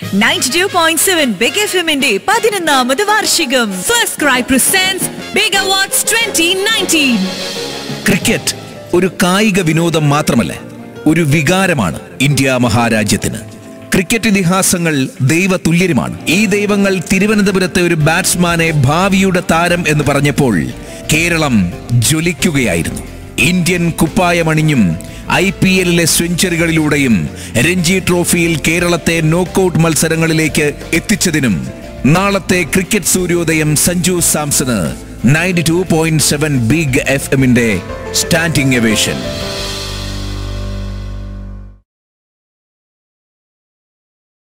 ninety two point seven Big എഫ് എമ്മിന്റെ പതിനൊന്നാമത് വാർഷികം FirstCry presents Big awards twenty nineteen cricket ഒരു കായിക വിനോദം മാത്രമല്ല ഒരു വികാരമാണ് ഇന്ത്യ മഹാരാജ്യത്തിന് ക്രിക്കറ്റ് ഇതിഹാസങ്ങൾ ദൈവതുല്യരുമാണ് ഈ ദൈവങ്ങൾ തിരുവനന്തപുരത്തെ ഒരു ബാറ്റ്സ്മാനെ ഭാവിയുടെ താരം എന്ന് പറഞ്ഞപ്പോൾ കേരളം ജ്വലിക്കുകയായിരുന്നു ഇന്ത്യൻ കുപ്പായമണിഞ്ഞും ഐ പി എല്ലിലെ സെഞ്ചുറികളിലൂടെയും രഞ്ജി ട്രോഫിയിൽ കേരളത്തെ നോക്കൌട്ട് മത്സരങ്ങളിലേക്ക് എത്തിച്ചതിനും നാളത്തെ ക്രിക്കറ്റ് സൂര്യോദയം Sanju Samson ninety two point seven Big എഫ് എമ്മിന്റെ സ്റ്റാൻഡിംഗ് എവേഷൻ